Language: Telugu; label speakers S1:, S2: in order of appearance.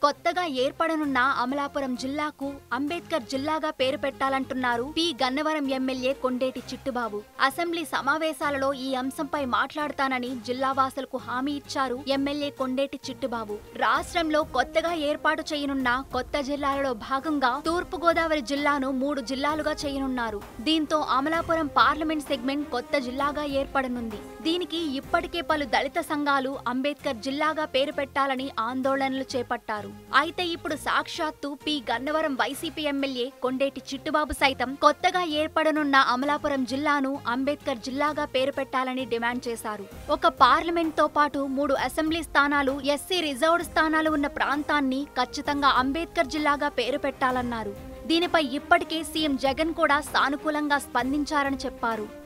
S1: కొత్తగా ఏర్పడనున్న అమలాపురం జిల్లాకు అంబేద్కర్ జిల్లాగా పేరు పెట్టాలంటున్నారు P Gannavaram MLA Kondeti Chittibabu assembly సమావేశాలలో ఈ అంశంపై మాట్లాడతానని జిల్లావాసులకు హామీ ఇచ్చారు ఎమ్మెల్యే కొండేటి చిట్టుబాబు రాష్ట్రంలో కొత్తగా ఏర్పాటు చేయనున్న కొత్త జిల్లాలలో భాగంగా తూర్పు గోదావరి జిల్లాను మూడు జిల్లాలుగా చేయనున్నారు దీంతో అమలాపురం పార్లమెంట్ సెగ్మెంట్ కొత్త జిల్లాగా ఏర్పడనుంది దీనికి ఇప్పటికే పలు దళిత సంఘాలు అంబేద్కర్ జిల్లాగా పేరు పెట్టాలని ఆందోళనలు చేపట్టారు అయితే ఇప్పుడు సాక్షాత్తు P Gannavaram YCP MLA Kondeti Chittibabu సైతం కొత్తగా ఏర్పడనున్న అమలాపురం జిల్లాను అంబేద్కర్ జిల్లాగా పేరు పెట్టాలని డిమాండ్ చేశారు ఒక పార్లమెంట్ తో పాటు మూడు అసెంబ్లీ స్థానాలు ఎస్సీ రిజర్వ్డ్ స్థానాలు ఉన్న ప్రాంతాన్ని ఖచ్చితంగా అంబేద్కర్ జిల్లాగా పేరు పెట్టాలన్నారు దీనిపై ఇప్పటికే సీఎం జగన్ కూడా సానుకూలంగా స్పందించారని చెప్పారు